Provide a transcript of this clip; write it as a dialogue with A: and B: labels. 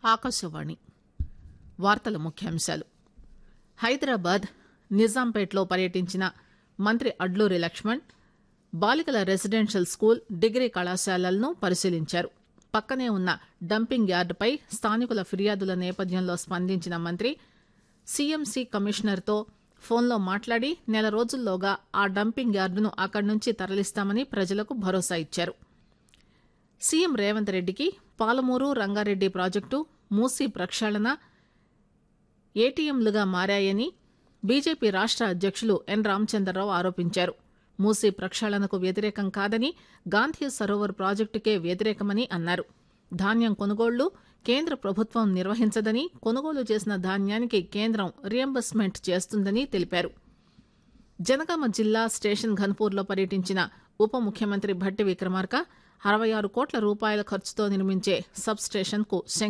A: ఆకాశవాణి వార్తల ముఖ్యాంశాలు హైదరాబాద్ నిజాంపేట్లో పర్యటించిన మంత్రి అడ్లూరి లక్ష్మణ్ బాలికల రెసిడెన్షియల్ స్కూల్ డిగ్రీ కళాశాలలను పరిశీలించారు పక్కనే ఉన్న డంపింగ్ యార్డుపై స్థానికుల ఫిర్యాదుల నేపథ్యంలో స్పందించిన మంత్రి సీఎంసీ కమిషనర్తో ఫోన్లో మాట్లాడి నెల రోజుల్లోగా ఆ డంపింగ్ యార్డును అక్కడి నుంచి తరలిస్తామని ప్రజలకు భరోసా ఇచ్చారు సీఎం రేవంత్ రెడ్డికి పాలమూరు రంగారెడ్డి ప్రాజెక్టు మూసీ ప్రక్షాళన ఏటీఎంలుగా మారాయని బీజేపీ రాష్ట అధ్యక్షులు ఎన్ రామచంద్రరావు ఆరోపించారు మూసీ ప్రక్షాళనకు వ్యతిరేకం కాదని గాంధీ సరోవర్ ప్రాజెక్టుకే వ్యతిరేకమని అన్నారు ధాన్యం కొనుగోళ్లు కేంద్ర ప్రభుత్వం నిర్వహించదని కొనుగోలు చేసిన ధాన్యానికి కేంద్రం రియంబర్స్మెంట్ చేస్తుందని తెలిపారు జనగామ జిల్లా స్టేషన్ ఘన్పూర్లో పర్యటించిన ఉప ముఖ్యమంత్రి భట్టి విక్రమార్క అరవై ఆరు కోట్ల రూపాయల ఖర్చుతో నిర్మించే సబ్ స్టేషన్కు